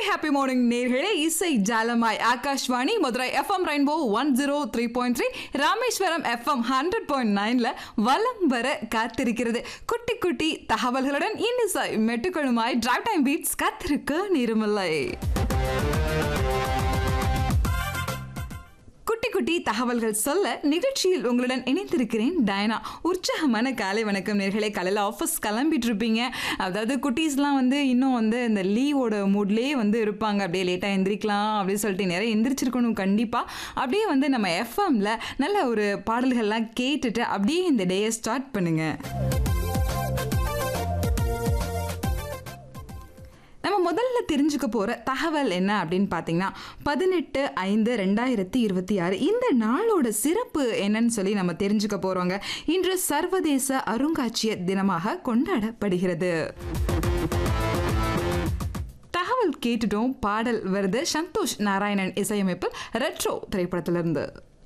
happy morning நேர்களே இசை ஜாலமாய் Akashvani Madurai FM rainbow one zero three point three Rameswaram FM hundred point நைன்ல வலம் வர காத்திருக்கிறது குட்டி குட்டி தகவல்களுடன் இன்னிசை மெட்டுக்களுமாய் டிரைவ் டைம் பீட்ஸ் காத்திருக்க நேரமில்லை குட்டி குட்டி தகவல்கள் சொல்ல நிகழ்ச்சியில் உங்களுடன் இணைந்திருக்கிறேன் டயனா உற்சாகமான காலை வணக்கம் நேர்களே காலையில் ஆஃபீஸ் கிளம்பிட்டு இருப்பீங்க அதாவது குட்டீஸ்லாம் வந்து இன்னும் வந்து இந்த லீவோட மூட்லேயே வந்து இருப்பாங்க அப்படியே லேட்டாக எந்திரிக்கலாம் அப்படின்னு சொல்லிட்டு நிறைய எந்திரிச்சிருக்கணும் கண்டிப்பாக அப்படியே வந்து நம்ம எஃப்எம்ல நல்ல ஒரு பாடல்கள்லாம் கேட்டுட்டு அப்படியே இந்த டேயை ஸ்டார்ட் பண்ணுங்க நம்ம முதல்ல தெரிஞ்சுக்க போகிற தகவல் என்ன அப்படின்னு பார்த்தீங்கன்னா பதினெட்டு ஐந்து ரெண்டாயிரத்தி இருபத்தி ஆறு இந்த நாளோட சிறப்பு என்னன்னு சொல்லி நம்ம தெரிஞ்சுக்க போகிறோங்க இன்று சர்வதேச அருங்காட்சிய தினமாக கொண்டாடப்படுகிறது தகவல் கேட்டுட்டோம் பாடல் வருது சந்தோஷ் நாராயணன் இசையமைப்பில் ரெட்ரோ திரைப்படத்திலிருந்து